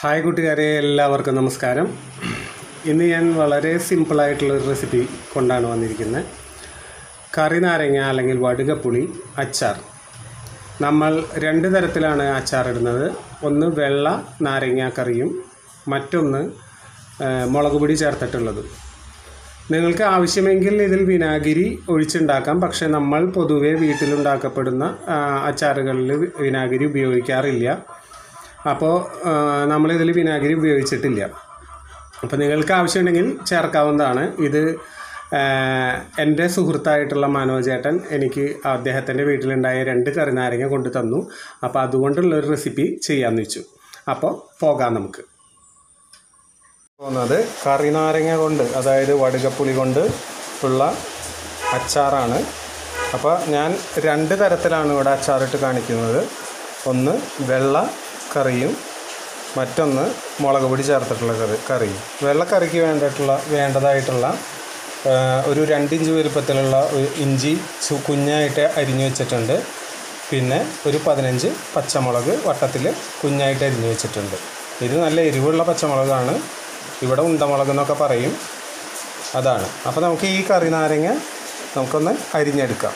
hi കൂട്ടുകാരെ എല്ലാവർക്കും നമസ്കാരം ഇന്ന് ഞാൻ വളരെ സിമ്പിളായിട്ടുള്ളൊരു റെസിപ്പി കൊണ്ടാണ് വന്നിരിക്കുന്നത് കറി നാരങ്ങ അല്ലെങ്കിൽ വടുകപ്പുളി അച്ചാർ നമ്മൾ രണ്ട് തരത്തിലാണ് അച്ചാർ ഇടുന്നത് ഒന്ന് വെള്ള നാരങ്ങ കറിയും മറ്റൊന്ന് ആ, മുളക് പൊടി ചേർത്തിട്ടുള്ളത് നിങ്ങൾക്ക് ആവശ്യമെങ്കിൽ ഇതിൽ വിനാഗിരി ഒഴിച്ചുണ്ടാക്കാം പക്ഷേ നമ്മൾ പൊതുവേ വീട്ടിലുണ്ടാക്കപ്പെടുന്ന ആ, അച്ചാറുകളിൽ വി- വിനാഗിരി ഉപയോഗിക്കാറില്ല അപ്പോൾ നമ്മളിതിൽ വിനാഗിരി ഉപയോഗിച്ചിട്ടില്ല അപ്പോൾ നിങ്ങൾക്ക് ആവശ്യമുണ്ടെങ്കിൽ ചേർക്കാവുന്നതാണ് ഇത് ആ, എൻ്റെ സുഹൃത്തായിട്ടുള്ള മനോജേട്ടൻ എനിക്ക് അദ്ദേഹത്തിൻ്റെ വീട്ടിലുണ്ടായ രണ്ട് കറിനാരങ്ങ കൊണ്ട് തന്നു അപ്പോൾ അതുകൊണ്ടുള്ളൊരു റെസിപ്പി ചെയ്യാമെന്ന് വെച്ചു അപ്പോൾ പോകാം നമുക്ക് പോകുന്നത് കറിനാരങ്ങ കൊണ്ട് അതായത് വടുകപ്പുളി കൊണ്ട് ഉള്ള അച്ചാറാണ് അപ്പോൾ ഞാൻ രണ്ട് തരത്തിലാണ് ഇവിടെ അച്ചാറിട്ട് കാണിക്കുന്നത് ഒന്ന് വെള്ള കറിയും മറ്റൊന്ന് മുളക് പൊടി ചേർത്തിട്ടുള്ള കറി കറിയും വെള്ളക്കറിക്ക് വേണ്ടിയിട്ടുള്ള വേണ്ടതായിട്ടുള്ള ആ, ഒരു രണ്ടിഞ്ച് വലുപ്പത്തിലുള്ള ഒരു ഇഞ്ചി ചു- കുഞ്ഞായിട്ട് അരിഞ്ഞു വെച്ചിട്ടുണ്ട് പിന്നെ ഒരു പതിനഞ്ച് പച്ചമുളക് വട്ടത്തിൽ കുഞ്ഞായിട്ട് അരിഞ്ഞു വെച്ചിട്ടുണ്ട് ഇത് നല്ല എരിവുള്ള പച്ചമുളകാണ് ഇവിടെ ഉണ്ടമുളക് എന്നൊക്കെ പറയും അതാണ് അപ്പോൾ നമുക്ക് ഈ കറി നാരങ്ങ നമുക്കൊന്ന് അരിഞ്ഞെടുക്കാം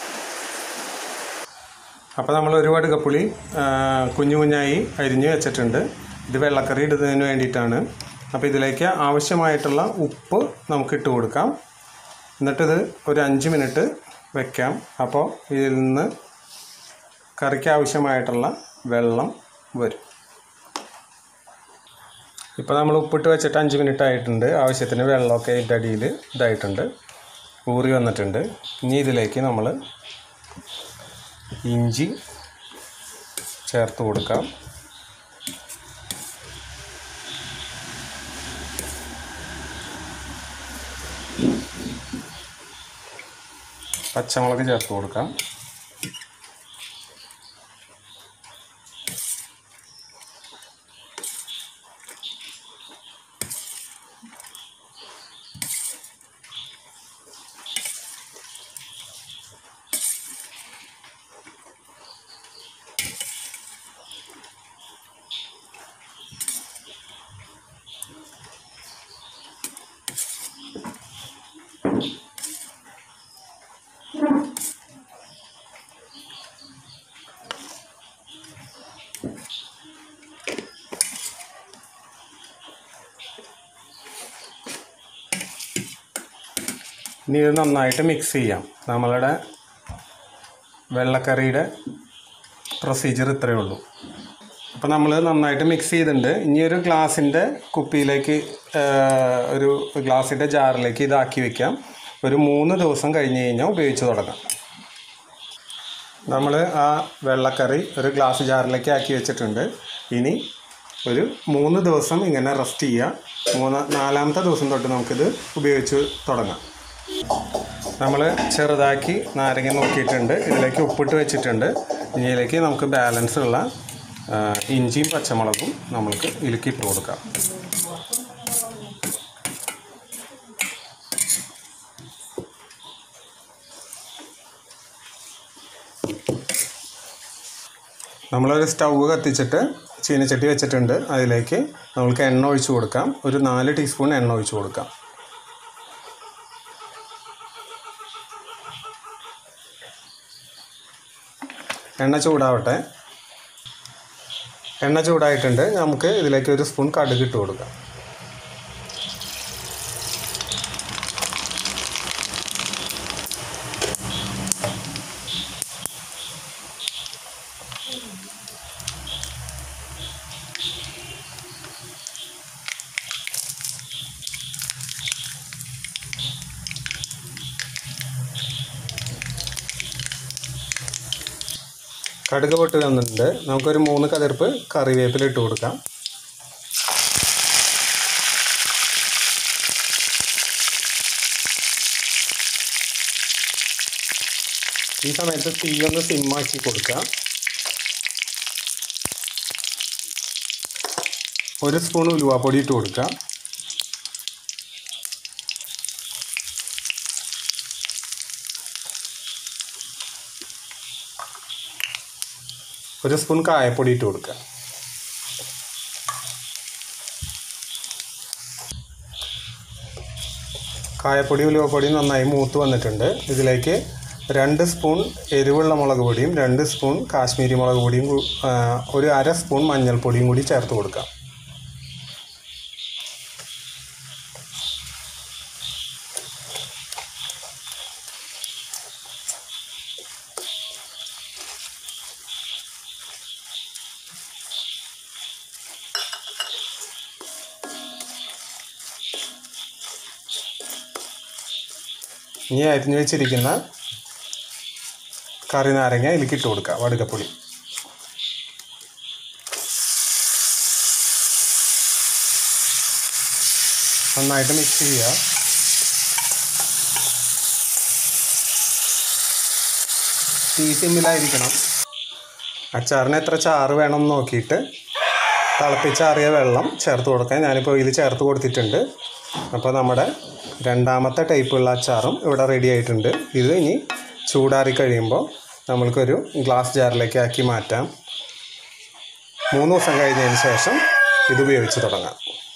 അപ്പോൾ നമ്മൾ ഒരു വടുകപ്പുളി ആ, കുഞ്ഞു കുഞ്ഞായി അരിഞ്ഞു വെച്ചിട്ടുണ്ട് ഇത് വെള്ളക്കറി ഇടുന്നതിന് വേണ്ടിയിട്ടാണ് അപ്പോൾ ഇതിലേക്ക് ആവശ്യമായിട്ടുള്ള ഉപ്പ് നമുക്ക് ഇട്ട് കൊടുക്കാം എന്നിട്ടിത് ഒരു അഞ്ച് മിനിറ്റ് വെക്കാം അപ്പോൾ ഇതിൽ നിന്ന് കറിക്ക് ആവശ്യമായിട്ടുള്ള വെള്ളം വരും ഇപ്പോൾ നമ്മൾ ഉപ്പിട്ട് വെച്ചിട്ട് അഞ്ച് മിനിറ്റ് ആയിട്ടുണ്ട് ആവശ്യത്തിന് വെള്ളമൊക്കെ ഇതിൻ്റെ അടിയിൽ ഇതായിട്ടുണ്ട് ഊറി വന്നിട്ടുണ്ട് ഇനി ഇതിലേക്ക് നമ്മൾ ഇഞ്ചി ചേർത്ത് കൊടുക്കാം പച്ചമുളക് ചേർത്ത് കൊടുക്കാം ഇനി ഇത് നന്നായിട്ട് മിക്സ് ചെയ്യാം നമ്മളുടെ വെള്ളക്കറിയുടെ പ്രൊസീജിയർ ഇത്രയേ ഉള്ളൂ അപ്പോൾ നമ്മൾ നന്നായിട്ട് മിക്സ് ചെയ്തിട്ടുണ്ട് ഇനി ഒരു ഗ്ലാസിൻ്റെ കുപ്പിയിലേക്ക് ആ, ഒരു ഗ്ലാസിൻ്റെ ജാറിലേക്ക് ഇതാക്കി വെക്കാം ഒരു മൂന്ന് ദിവസം കഴിഞ്ഞ് കഴിഞ്ഞാൽ ഉപയോഗിച്ച് തുടങ്ങാം നമ്മൾ ആ വെള്ളക്കറി ഒരു ഗ്ലാസ് ജാറിലേക്ക് ആക്കി വെച്ചിട്ടുണ്ട് ഇനി ഒരു മൂന്ന് ദിവസം ഇങ്ങനെ റെസ്റ്റ് ചെയ്യുക മൂന്ന് നാലാമത്തെ ദിവസം തൊട്ട് നമുക്കിത് ഉപയോഗിച്ച് തുടങ്ങാം നമ്മൾ ചെറുതാക്കി നാരങ്ങ നോക്കിയിട്ടുണ്ട് ഇതിലേക്ക് ഉപ്പിട്ട് വെച്ചിട്ടുണ്ട് ഇനി ഇതിലേക്ക് നമുക്ക് ബാലൻസ് ഉള്ള ആ, ഇഞ്ചിയും പച്ചമുളകും നമുക്ക് ഇതിലേക്ക് ഇട്ട് കൊടുക്കാം നമ്മളൊരു സ്റ്റൗവ് കത്തിച്ചിട്ട് ചീനച്ചട്ടി വെച്ചിട്ടുണ്ട് അതിലേക്ക് നമുക്ക് എണ്ണ ഒഴിച്ച് കൊടുക്കാം ഒരു നാല് ടീസ്പൂൺ എണ്ണ ഒഴിച്ച് കൊടുക്കാം എണ്ണ ചൂടാവട്ടെ എണ്ണ ചൂടായിട്ടുണ്ട് നമുക്ക് ഇതിലേക്ക് ഒരു സ്പൂൺ കടുക് ഇട്ട് കൊടുക്കാം കടുക് പൊട്ട് തന്നിട്ടുണ്ട് നമുക്കൊരു മൂന്ന് കതിർപ്പ് കറിവേപ്പില ഇട്ട് കൊടുക്കാം ഈ സമയത്ത് തീ ഒന്ന് സിമ്മാക്കി കൊടുക്കാം ഒരു സ്പൂൺ ഉലുവാപ്പൊടി ഇട്ട് കൊടുക്കാം ഒരു സ്പൂൺ കായപ്പൊടി ഇട്ട് കൊടുക്കുക കായപ്പൊടി ഉലുവപ്പൊടിയും നന്നായി മൂത്ത് വന്നിട്ടുണ്ട് ഇതിലേക്ക് രണ്ട് സ്പൂൺ എരിവുള്ള മുളക് പൊടിയും രണ്ട് സ്പൂൺ കാശ്മീരി മുളക് പൊടിയും കൂ- ആ, ഒരു അര സ്പൂൺ മഞ്ഞൾപ്പൊടിയും കൂടി ചേർത്ത് കൊടുക്കാം ഇനി അരിഞ്ഞു വെച്ചിരിക്കുന്ന കറി നാരങ്ങ ഇതിലേക്ക് ഇട്ട് കൊടുക്കുക വടുകപ്പൊടി നന്നായിട്ട് മിക്സ് ചെയ്യുക തീ സിമ്മിലായിരിക്കണം അച്ചാറിന് എത്ര ചാറ് വേണം എന്ന് നോക്കിയിട്ട് തിളപ്പിച്ചാറിയ വെള്ളം ചേർത്ത് കൊടുക്കാൻ ഞാനിപ്പോൾ ഇതിൽ ചേർത്ത് കൊടുത്തിട്ടുണ്ട് അപ്പോൾ നമ്മുടെ രണ്ടാമത്തെ ടൈപ്പുള്ള അച്ചാറും ഇവിടെ റെഡി ആയിട്ടുണ്ട് ഇത് ഇനി ചൂടാറി കഴിയുമ്പോൾ നമ്മൾക്കൊരു ഗ്ലാസ് ജാറിലേക്ക് ആക്കി മാറ്റാം മൂന്ന് ദിവസം കഴിഞ്ഞതിന് ശേഷം ഇത് ഉപയോഗിച്ച് തുടങ്ങാം